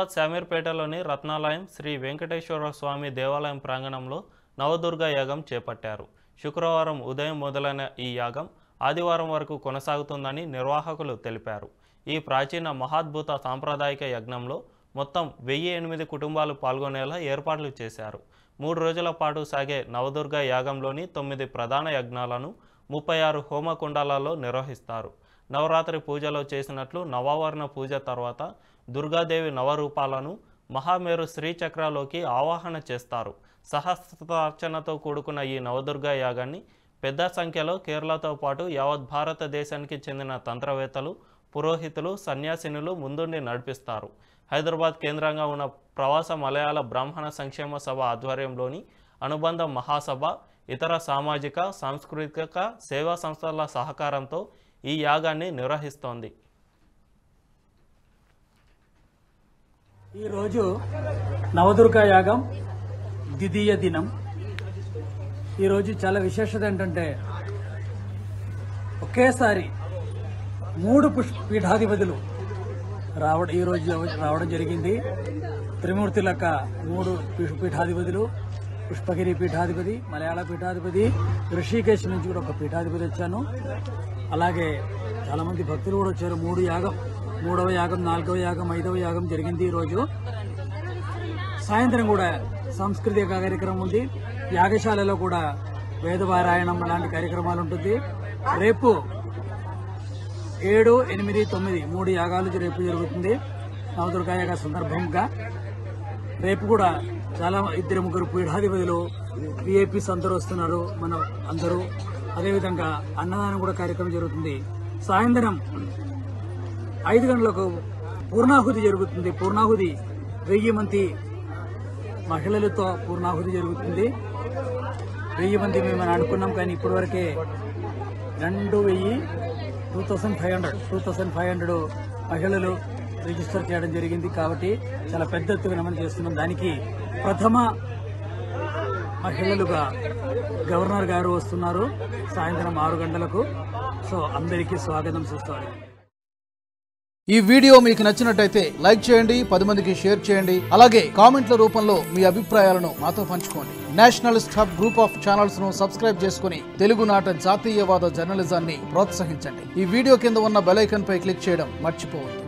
హైదరాబాద్ శామీర్పేటలోని రత్నాలయం శ్రీ వెంకటేశ్వర స్వామి దేవాలయం ప్రాంగణంలో నవదుర్గ యాగం చేపట్టారు శుక్రవారం ఉదయం మొదలైన ఈ యాగం ఆదివారం వరకు కొనసాగుతుందని నిర్వాహకులు తెలిపారు ఈ ప్రాచీన మహాద్భుత సాంప్రదాయిక యజ్ఞంలో మొత్తం వెయ్యి ఎనిమిది కుటుంబాలు పాల్గొనేలా ఏర్పాట్లు చేశారు మూడు రోజుల పాటు సాగే నవదుర్గ యాగంలోని తొమ్మిది ప్రధాన యజ్ఞాలను ముప్పై ఆరు హోమకుండాలలో నిర్వహిస్తారు నవరాత్రి పూజలో చేసినట్లు నవావరణ పూజ తర్వాత దుర్గాదేవి నవరూపాలను మహామేరు శ్రీచక్రలోకి ఆవాహన చేస్తారు సహస్రార్చనతో కూడుకున్న ఈ నవదుర్గ యాగాన్ని పెద్ద సంఖ్యలో కేరళతో పాటు యావత్ భారతదేశానికి చెందిన తంత్రవేత్తలు పురోహితులు సన్యాసినులు ముందుండి నడిపిస్తారు హైదరాబాద్ కేంద్రంగా ఉన్న ప్రవాస మలయాళ బ్రాహ్మణ సంక్షేమ సభ ఆధ్వర్యంలోని అనుబంధ మహాసభ ఇతర సామాజిక సాంస్కృతిక సేవా సంస్థల సహకారంతో ఈ యాగాన్ని నిర్వహిస్తోంది ఈరోజు నవదుర్గ యాగం ద్వితీయ దినం ఈరోజు చాలా విశేషత ఏంటంటే ఒకేసారి మూడు పుష్ పీఠాధిపతులు రావడం ఈరోజు రావడం జరిగింది త్రిమూర్తి లెక్క మూడు పీఠ- పీఠాధిపతులు పుష్పగిరి పీఠాధిపతి మలయాళ పీఠాధిపతి ఋషికేశ్ నుంచి కూడా ఒక పీఠాధిపతి వచ్చాను అలాగే చాలా మంది భక్తులు కూడా వచ్చారు మూడు యాగం మూడవ యాగం నాలుగవ యాగం ఐదవ యాగం జరిగింది ఈరోజు సాయంత్రం కూడా సాంస్కృతిక కార్యక్రమం ఉంది యాగశాలలో కూడా వేదపారాయణం లాంటి కార్యక్రమాలు ఉంటుంది రేపు ఏడు ఎనిమిది తొమ్మిది మూడు యాగాలు రేపు జరుగుతుంది నవదుర్గా యాగ సందర్భంగా రేపు కూడా చాలా ఇద్దరు ముగ్గురు పీఠాధిపతులు విఐపీస్ అందరూ వస్తున్నారు మన అందరూ అదేవిధంగా అన్నదానం కూడా కార్యక్రమం జరుగుతుంది సాయంత్రం ఐదు గంటలకు పూర్ణాహుతి జరుగుతుంది పూర్ణాహుతి వెయ్యి మంది మహిళలతో పూర్ణాహుతి జరుగుతుంది వెయ్యి మంది మేము అనుకున్నాం కానీ ఇప్పటివరకే రెండు వెయ్యి two thousand five hundred two thousand five hundred మహిళలు రిజిస్టర్ చేయడం జరిగింది కాబట్టి చాలా పెద్ద ఎత్తున మనం చేస్తున్నాం దానికి ప్రథమ మహిళలుగా గవర్నర్ గారు వస్తున్నారు సాయంత్రం ఆరు గంటలకు సో అందరికీ స్వాగతం చూస్తారు ఈ వీడియో మీకు నచ్చినట్టయితే లైక్ చేయండి పది మందికి షేర్ చేయండి అలాగే కామెంట్ల రూపంలో మీ అభిప్రాయాలను మాతో పంచుకోండి nationalist hub group of channels ను సబ్స్క్రైబ్ చేసుకుని తెలుగునాట జాతీయవాద జర్నలిజాన్ని ప్రోత్సహించండి ఈ వీడియో కింద ఉన్న బెల్ ఐకాన్ పై క్లిక్ చేయడం మర్చిపోవద్దు